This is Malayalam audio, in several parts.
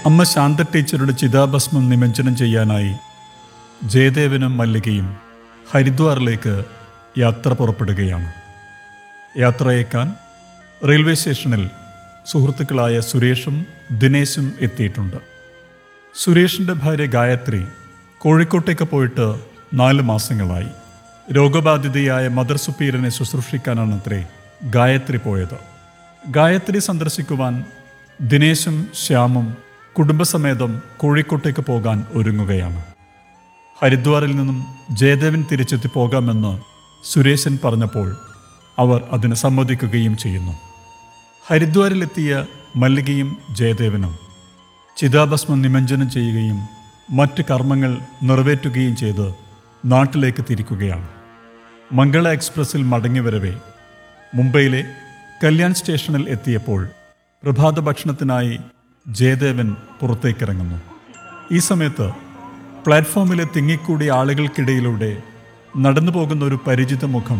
അമ്മ ശാന്ത ടീച്ചറുടെ ചിതാഭസ്മം നിമഞ്ജനം ചെയ്യാനായി ജയദേവനും മല്ലികയും ഹരിദ്വാറിലേക്ക് യാത്ര പുറപ്പെടുകയാണ് യാത്രയേക്കാൻ റെയിൽവേ സ്റ്റേഷനിൽ സുഹൃത്തുക്കളായ സുരേഷും ദിനേശും എത്തിയിട്ടുണ്ട് സുരേഷിൻ്റെ ഭാര്യ ഗായത്രി കോഴിക്കോട്ടേക്ക് പോയിട്ട് നാല് മാസങ്ങളായി രോഗബാധിതയായ മദർ സുപ്പീരിയനെ ശുശ്രൂഷിക്കാനാണത്രേ ഗായത്രി പോയത് ഗായത്രി സന്ദർശിക്കുവാൻ ദിനേശും ശ്യാമും കുടുംബസമേതം കോഴിക്കോട്ടേക്ക് പോകാൻ ഒരുങ്ങുകയാണ് ഹരിദ്വാറിൽ നിന്നും ജയദേവൻ തിരിച്ചെത്തി പോകാമെന്ന് സുരേശൻ പറഞ്ഞപ്പോൾ അവർ അതിന് സമ്മതിക്കുകയും ചെയ്യുന്നു ഹരിദ്വാറിലെത്തിയ മല്ലികയും ജയദേവനും ചിതാഭസ്മം നിമഞ്ജനം ചെയ്യുകയും മറ്റ് കർമ്മങ്ങൾ നിറവേറ്റുകയും ചെയ്ത് നാട്ടിലേക്ക് തിരിക്കുകയാണ് മംഗള എക്സ്പ്രസ്സിൽ മടങ്ങിവരവേ മുംബൈയിലെ കല്യാൺ സ്റ്റേഷനിൽ എത്തിയപ്പോൾ പ്രഭാത ഭക്ഷണത്തിനായി ജയദേവൻ പുറത്തേക്കിറങ്ങുന്നു ഈ സമയത്ത് പ്ലാറ്റ്ഫോമിലെ തിങ്ങിക്കൂടിയ ആളുകൾക്കിടയിലൂടെ നടന്നു പോകുന്ന ഒരു പരിചിത മുഖം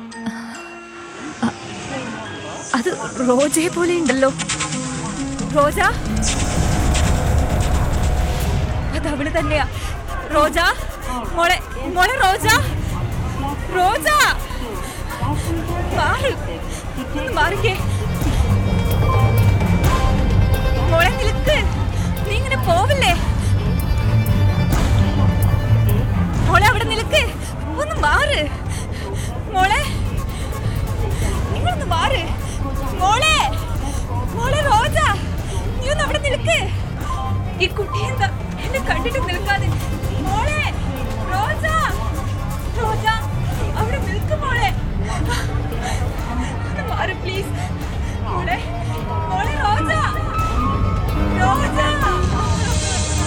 അത് റോജയെ പോലെ ഉണ്ടല്ലോ റോജ അത് അവള് തന്നെയാ റോജ മോളെ മോളെ റോജ റോജ മാറ് ഒന്ന് മാറിക്കേ മോളെ നിൽക്ക് നീ ഇങ്ങനെ പോവില്ലേ മോളെ അവിടെ നിൽക്ക് ഒന്ന് മാറ് മോളെ നിങ്ങളൊന്ന് മാറ് മോളെ മോളെ റോജ നീ ഒന്ന് അവിടെ നിൽക്ക് ഈ കുട്ടി എന്താ എന്നെ കണ്ടിട്ട് നിൽക്കാതെ